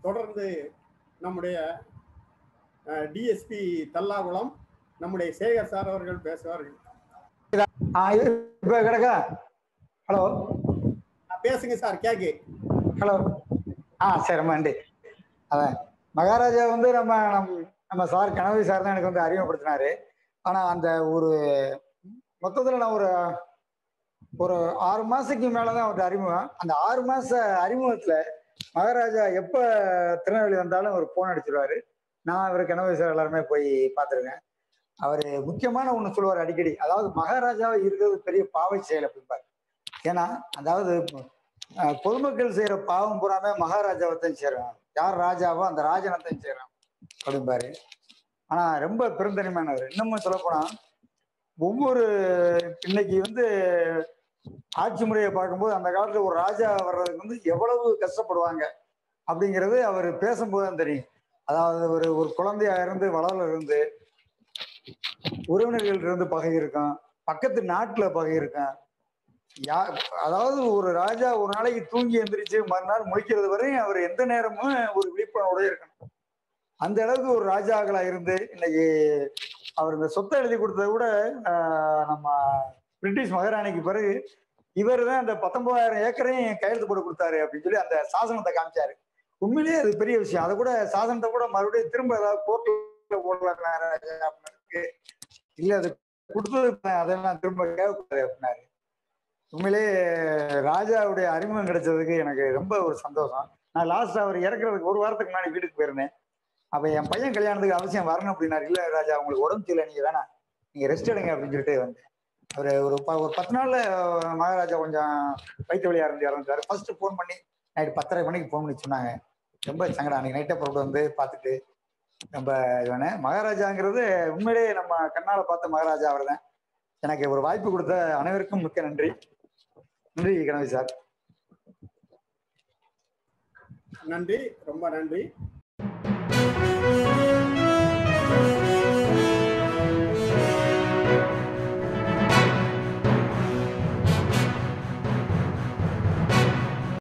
தொடர்ந்து நம்முடைய டிஎஸ்பி தல்லாகுளம் நம்முடைய சேகர் சார் அவர்கள் பேசுவார்கள் ஆ இது இப்போ கிடக்கா ஹலோ ஆ, பேசுங்க சார் கேக்கு ஹலோ ஆ சரி ரொம்ப நன்றி அதான் மகாராஜா வந்து நம்ம நம் நம்ம சார் கனவு சார் தான் எனக்கு வந்து அறிமுகப்படுத்தினாரு ஆனால் அந்த ஒரு மொத்தத்தில் நான் ஒரு ஒரு ஆறு மாசத்துக்கு மேலே தான் அவர்கிட்ட அறிமுகம் அந்த ஆறு மாச அறிமுகத்தில் மகாராஜா எப்போ திருநெல்வேலி வந்தாலும் அவர் ஃபோன் அடிச்சிருவாரு நான் அவர் கனவு சார் எல்லாருமே போய் பார்த்துருக்கேன் அவர் முக்கியமான ஒன்று சொல்லுவார் அடிக்கடி அதாவது மகாராஜாவை இருக்கிறது பெரிய பாவை செயல் அப்படிம்பார் ஏன்னா அதாவது அஹ், பொதுமக்கள் செய்யற பாவம் பூராமே மகாராஜாவைத்தான் செய்றான் யார் ராஜாவோ அந்த ராஜனத்தையும் செய்றான் அப்படிம்பாரு ஆனா ரொம்ப பெருந்தன்மையானவர் இன்னமும் சொல்ல போனா ஒவ்வொரு இன்னைக்கு வந்து ஆட்சி முறையை பார்க்கும்போது அந்த காலத்துல ஒரு ராஜா வர்றதுக்கு வந்து எவ்வளவு கஷ்டப்படுவாங்க அப்படிங்கிறது அவர் பேசும்போது தான் தெரியும் அதாவது ஒரு ஒரு குழந்தையா இருந்து வளர்ல இருந்து உறவினர்கள் இருந்து பகை இருக்கும் பக்கத்து நாட்டுல பகை இருக்கும் யா அதாவது ஒரு ராஜா ஒரு நாளைக்கு தூங்கி எந்திரிச்சு மறுநாள் முழிக்கிறது வரையும் அவர் எந்த நேரமும் ஒரு விழிப்புணர்வோட இருக்கணும் அந்த அளவுக்கு ஒரு ராஜாக்களா இருந்து இன்னைக்கு அவர் இந்த சொத்தை எழுதி கொடுத்ததை கூட ஆஹ், நம்ம பிரிட்டிஷ் மகாராணிக்கு பிறகு இவர் தான் அந்த பத்தொன்பதாயிரம் ஏக்கரையும் கையெழுத்து போட்டு கொடுத்தாரு அப்படின்னு சொல்லி அந்த சாசனத்தை காமிச்சாரு உண்மையிலேயே அது பெரிய விஷயம் அதை கூட சாசனத்தை கூட மறுபடியும் திரும்ப ஏதாவது கோர்ட்ல போடலாம் மகாராஜா அப்படின்னு இல்ல அது கொடுத்தது அதெல்லாம் திரும்ப கேட்கக்கூடாது அப்படின்னாரு உண்மையிலே ராஜாவுடைய அறிமுகம் கிடைச்சதுக்கு எனக்கு ரொம்ப ஒரு சந்தோஷம் நான் லாஸ்ட் அவர் இறக்குறதுக்கு ஒரு வாரத்துக்கு முன்னாடி வீட்டுக்கு போயிருந்தேன் அப்ப என் பையன் கல்யாணத்துக்கு அவசியம் வரணும் அப்படின்னாரு இல்ல ராஜா உங்களுக்கு உடம்பு சரியில்லை நீங்க வேணாம் நீங்க ரெஸ்ட் எடுங்க அப்படின்னு சொல்லிட்டு வந்தேன் ஒரு ஒரு ப- ஒரு பத்து நாள்ல மகாராஜா கொஞ்சம் வயிற்று வழியா இருந்து இறந்துட்டாரு ஃபர்ஸ்ட் ஃபோன் பண்ணி நைட் பத்தரை மணிக்கு ஃபோன் பண்ணி சொன்னாங்க ரொம்ப சங்கடம் அன்னைக்கு நைட்டை புறப்பட்டு வந்து பார்த்துட்டு ரொம்ப இதுவானே மகாராஜாங்கிறது உண்மையிலேயே நம்ம கண்ணால பார்த்த மகாராஜா அவர் தான் எனக்கு ஒரு வாய்ப்பு கொடுத்த அனைவருக்கும் மிக்க நன்றி நன்றி கணவி சார் நன்றி ரொம்ப நன்றி